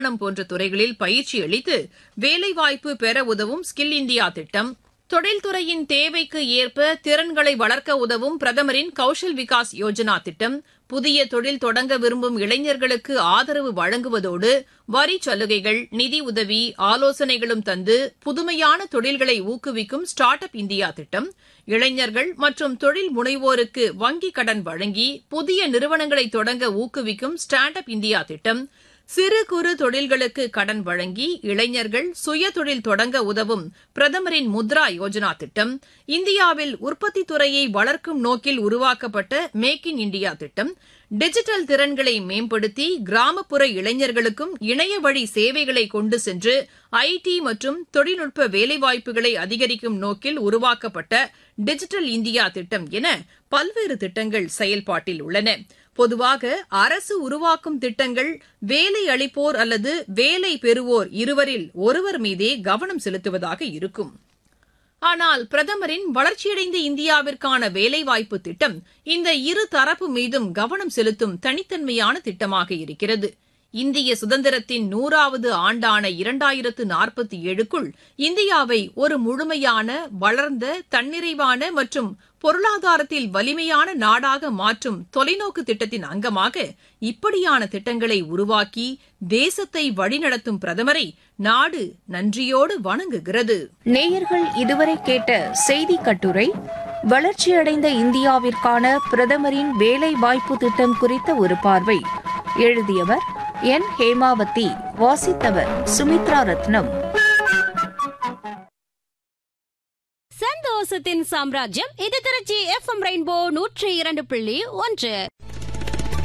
கட்டுமானம் போன்ற துறைகளில் பயிற்சி அளித்து வேலைவாய்ப்பு பெற உதவும் ஸ்கில் இந்தியா திட்டம் தொழில்துறையின் தேவைக்கு ஏற்ப திறன்களை வளர்க்க உதவும் பிரதமரின் கௌஷல் விகாஸ் யோஜனா திட்டம் புதிய தொழில் தொடங்க விரும்பும் இளைஞர்களுக்கு ஆதரவு வழங்குவதோடு வரி சலுகைகள் நிதி உதவி ஆலோசனைகளும் தந்து புதுமையான தொழில்களை ஊக்குவிக்கும் ஸ்டார்ட் அப் இந்தியா திட்டம் இளைஞர்கள் மற்றும் தொழில் முனைவோருக்கு வங்கிக் கடன் வழங்கி புதிய நிறுவனங்களை தொடங்க ஊக்குவிக்கும் ஸ்டாண்ட் அப் இந்தியா திட்டம் சிறு குறு தொழில்களுக்கு கடன் வழங்கி இளைஞர்கள் சுய தொழில் தொடங்க உதவும் பிரதமரின் முத்ரா யோஜனா திட்டம் இந்தியாவில் உற்பத்தி துறையை வளர்க்கும் நோக்கில் உருவாக்கப்பட்ட மேக் இன் இண்டியா திட்டம் டிஜிட்டல் திறன்களை மேம்படுத்தி கிராமப்புற இளைஞர்களுக்கும் இணைய வழி சேவைகளை கொண்டு சென்று ஐடி மற்றும் தொழில்நுட்ப வேலைவாய்ப்புகளை அதிகரிக்கும் நோக்கில் உருவாக்கப்பட்ட டிஜிட்டல் இந்தியா திட்டம் என பல்வேறு திட்டங்கள் செயல்பாட்டில் உள்ளன பொதுவாக அரசு உருவாக்கும் திட்டங்கள் வேலை அளிப்போர் அல்லது வேலை பெறுவோர் இருவரில் ஒருவர் மீதே கவனம் செலுத்துவதாக இருக்கும் ஆனால் பிரதமரின் வளர்ச்சியடைந்த இந்தியாவிற்கான வேலைவாய்ப்பு திட்டம் இந்த இரு தரப்பு மீதும் கவனம் செலுத்தும் தனித்தன்மையான திட்டமாக இருக்கிறது இந்திய சுதந்திரத்தின் நூறாவது ஆண்டான இரண்டாயிரத்து நாற்பத்தி ஏழுக்குள் இந்தியாவை ஒரு முழுமையான வளர்ந்த தன்னிறைவான மற்றும் பொருளாதாரத்தில் வலிமையான நாடாக மாற்றும் தொலைநோக்கு திட்டத்தின் அங்கமாக இப்படியான திட்டங்களை உருவாக்கி தேசத்தை வழிநடத்தும் பிரதமரை நாடு நன்றியோடு வணங்குகிறது நேயர்கள் இதுவரை கேட்ட செய்தி கட்டுரை வளர்ச்சியடைந்த இந்தியாவிற்கான பிரதமரின் வேலை வாய்ப்பு திட்டம் குறித்த ஒரு பார்வை எழுதியவர் என் ஹேமாவதி வாசித்தவர் சுமித்ரா ரத்னம் சந்தோஷத்தின் சாம்ராஜ்யம் இது திருச்சி எஃப்எம் ரெயின்போ நூற்றி இரண்டு புள்ளி ஒன்று